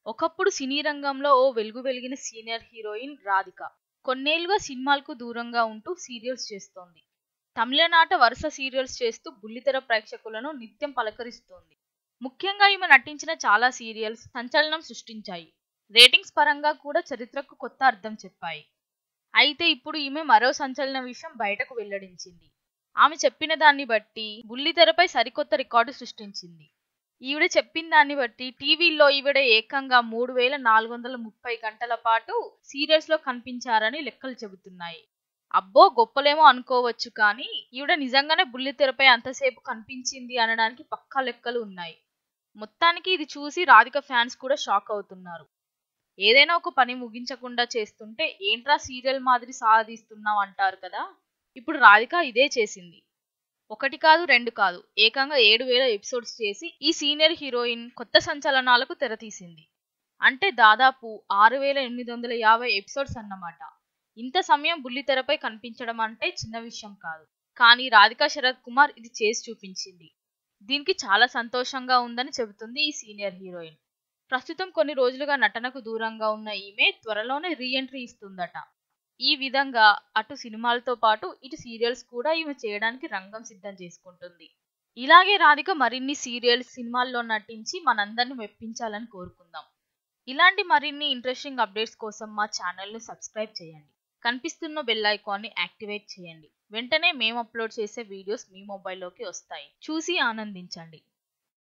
ఒకప్పుడు సినీ రంగంలో ఓ వెలుగు వెలిగిన సీనియర్ హీరోయిన్ రాధిక కొన్నేళ్లుగా సినిమాలకు దూరంగా ఉంటూ సీరియల్స్ చేస్తోంది తమిళనాట వరుస సీరియల్స్ చేస్తూ బుల్లితెర ప్రేక్షకులను నిత్యం పలకరిస్తోంది ముఖ్యంగా ఈమె నటించిన చాలా సీరియల్స్ సంచలనం సృష్టించాయి రేటింగ్స్ పరంగా కూడా చరిత్రకు కొత్త అర్థం చెప్పాయి అయితే ఇప్పుడు ఈమె మరో సంచలన విషయం బయటకు వెల్లడించింది ఆమె చెప్పిన దాన్ని బట్టి బుల్లితెరపై సరికొత్త రికార్డు సృష్టించింది ఈవిడ చెప్పిన దాన్ని బట్టి టీవీలో ఈవిడ ఏకంగా మూడు వేల నాలుగు వందల ముప్పై గంటల పాటు సీరియల్స్ లో కనిపించారని లెక్కలు చెబుతున్నాయి అబ్బో గొప్పలేమో అనుకోవచ్చు కానీ ఈవిడ నిజంగానే బుల్లితెరపై అంతసేపు కనిపించింది అనడానికి పక్కా లెక్కలు ఉన్నాయి మొత్తానికి ఇది చూసి రాధిక ఫ్యాన్స్ కూడా షాక్ అవుతున్నారు ఏదైనా ఒక పని ముగించకుండా చేస్తుంటే ఏంట్రా సీరియల్ మాదిరి సాధిస్తున్నావు అంటారు కదా ఇప్పుడు రాధిక ఇదే చేసింది ఒకటి కాదు రెండు కాదు ఏకంగా ఏడు వేల ఎపిసోడ్స్ చేసి ఈ సీనియర్ హీరోయిన్ కొత్త సంచలనాలకు తెరతీసింది అంటే దాదాపు ఆరు వేల ఎనిమిది వందల యాభై ఎపిసోడ్స్ అన్నమాట ఇంత సమయం బుల్లితెరపై కనిపించడం అంటే చిన్న విషయం కాదు కానీ రాధికా శరత్ కుమార్ ఇది చేసి చూపించింది దీనికి చాలా సంతోషంగా ఉందని చెబుతుంది ఈ సీనియర్ హీరోయిన్ ప్రస్తుతం కొన్ని రోజులుగా నటనకు దూరంగా ఉన్న ఈమె త్వరలోనే రీఎంట్రీ ఇస్తుందట ఈ విధంగా అటు సినిమాలతో పాటు ఇటు సీరియల్స్ కూడా ఈమె చేయడానికి రంగం సిద్ధం చేసుకుంటుంది ఇలాగే రాధిక మరిన్ని సీరియల్స్ సినిమాల్లో నటించి మనందరిని మెప్పించాలని కోరుకుందాం ఇలాంటి మరిన్ని ఇంట్రెస్టింగ్ అప్డేట్స్ కోసం మా ఛానల్ని సబ్స్క్రైబ్ చేయండి కనిపిస్తున్న బెల్ ఐకాన్ని యాక్టివేట్ చేయండి వెంటనే మేము అప్లోడ్ చేసే వీడియోస్ మీ మొబైల్లోకి వస్తాయి చూసి ఆనందించండి